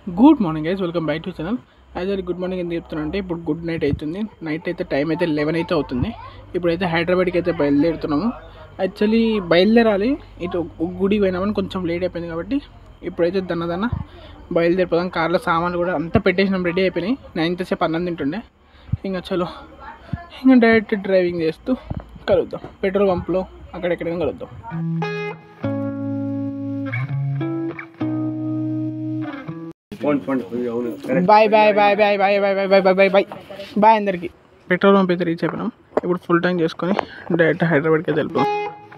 good morning guys welcome back to channel as good morning ఎందుకు చెప్తున్నా అంటే ఇప్పుడు గుడ్ నైట్ అవుతుంది నైట్ అయితే టైం అయితే లెవెన్ అయితే అవుతుంది ఇప్పుడైతే హైదరాబాద్కి అయితే బయలుదేరుతున్నాము యాక్చువల్లీ బయలుదేరాలి ఇటు గుడికి పోయినామని కొంచెం లేట్ అయిపోయింది కాబట్టి ఇప్పుడైతే దన్న దన్న బయలుదేరిపోదాం కార్లో సామాన్లు కూడా అంతా పెట్టేసినాం రెడీ అయిపోయినాయి నేను ఇంతసేపు అన్నం తింటుండే ఇంకా చలో ఇంకా డైరెక్ట్ డ్రైవింగ్ చేస్తూ కలుద్దాం పెట్రోల్ పంప్లో అక్కడెక్కడైనా కలుద్దాం ఫోన్ ఫోన్ అవును correct bye bye bye bye bye bye bye bye bye bye bye bye అందరికి పెట్రోల్ పంప్ అయితే రీచ్ అయిపోయినాం ఇప్పుడు ఫుల్ ట్యాంక్ చేసుకొని డైరెక్ట్ హైదరాబాద్కి అయితే వెళ్ళిపోదాం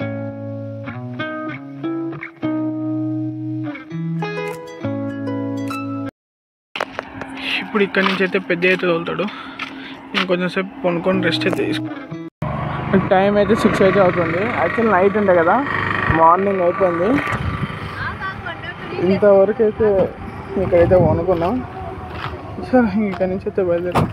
ఇప్పుడు ఇక్కడి నుంచి అయితే పెద్ద అయితే తోలుతాడు ఇంకొంచెం సేపు కొనుక్కొని రెస్ట్ అయితే తీసుకో టైం అయితే సిక్స్ అయితే అవుతుంది యాక్చువల్ నైట్ ఉండే కదా మార్నింగ్ అయిపోయింది ఇంతవరకు అయితే ఇక్కడైతే కొనుక్కున్నాం సరే ఇక్కడ నుంచి అయితే బయలుదేరాం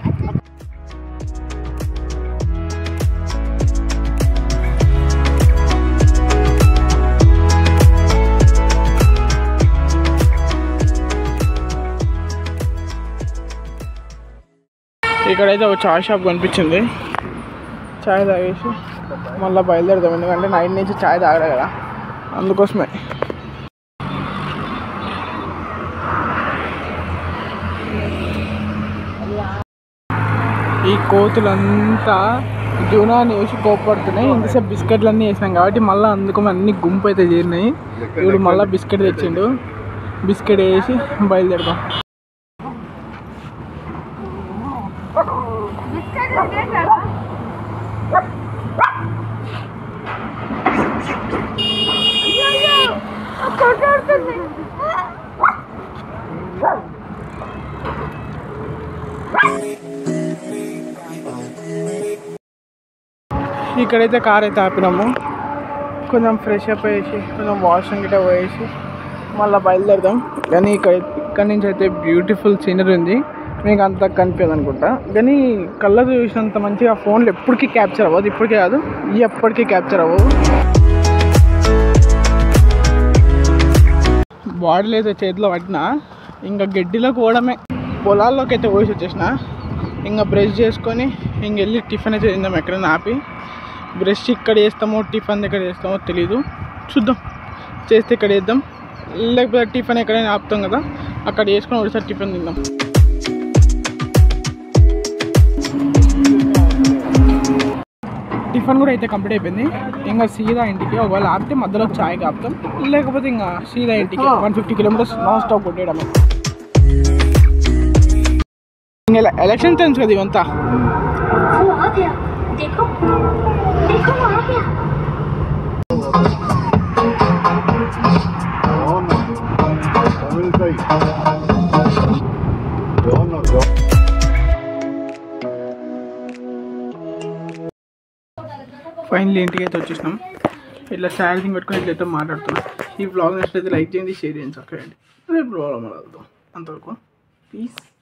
ఇక్కడైతే ఒక చాయ్ షాప్ కనిపించింది చాయ్ తాగేసి మళ్ళీ బయలుదేరుతాం ఎందుకంటే నైట్ నుంచి చాయ్ తాగలే కదా అందుకోసమే ఈ కోతులంతా జూనాన్ని వేసి కోపడుతున్నాయి ఇంతసేపు బిస్కెట్లు అన్నీ వేసినాం కాబట్టి మళ్ళీ అందుకు అన్ని గుంపు అయితే చేరినాయి ఇప్పుడు మళ్ళీ బిస్కెట్ తెచ్చిండు బిస్కెట్ వేసి బయలుదేరదాం ఇక్కడైతే కార్ అయితే ఆపినాము కొంచెం ఫ్రెష్ అప్ అయ్యేసి కొంచెం వాష్రూమ్ గిట్ట పోయేసి మళ్ళీ బయలుదేరదాం కానీ ఇక్కడ ఇక్కడ నుంచి అయితే బ్యూటిఫుల్ సీనరీ ఉంది మీకు అంత కనిపించదు అనుకుంటా కానీ కలర్ చూసినంత మంచిగా ఫోన్లో ఎప్పటికీ క్యాప్చర్ అవ్వదు ఇప్పటికే కాదు ఎప్పటికీ క్యాప్చర్ అవ్వదు బాడీలో అయితే చేతిలో పట్టినా ఇంకా గడ్డిలో పోవడమే పొలాల్లోకి అయితే పోసి వచ్చేసిన ఇంకా బ్రష్ చేసుకొని ఇంక వెళ్ళి టిఫిన్ అయితే తిందాం ఎక్కడైనా ఆపి బ్రష్ ఇక్కడ చేస్తామో టిఫిన్ ఎక్కడ చేస్తామో తెలీదు చూద్దాం చేస్తే ఇక్కడ చేద్దాం లేకపోతే టిఫిన్ ఎక్కడైనా ఆపుతాం కదా అక్కడ చేసుకొని ఒకసారి టిఫిన్ తిందాం టిఫిన్ కూడా అయితే కంప్లీట్ అయిపోయింది ఇంకా సీదా ఇంటికి ఒకవేళ ఆపితే మధ్యలో చాయ్ ఆపుతాం లేకపోతే ఇంకా సీదా ఇంటికి one fifty kilometres non stop కొట్టేయడమే ఇంకా ఎలక్షన్ టైమ్స్ కదా ఇవంతా वो आ गया देखो देखो वो आ गया ఫైనల్లీ ఇంటికి అయితే వచ్చేసినాం ఇట్లా ఛార్జింగ్ పెట్టుకొని ఇట్లయితే మాట్లాడుతున్నాం ఈ బ్లాగ్ నచ్చితే లైక్ చేయండి షేర్ చేయండి సబ్స్క్రైబ్ చేయండి రేపు బ్లాగ్ మాట్లాడతాం అంతవరకు ప్లీజ్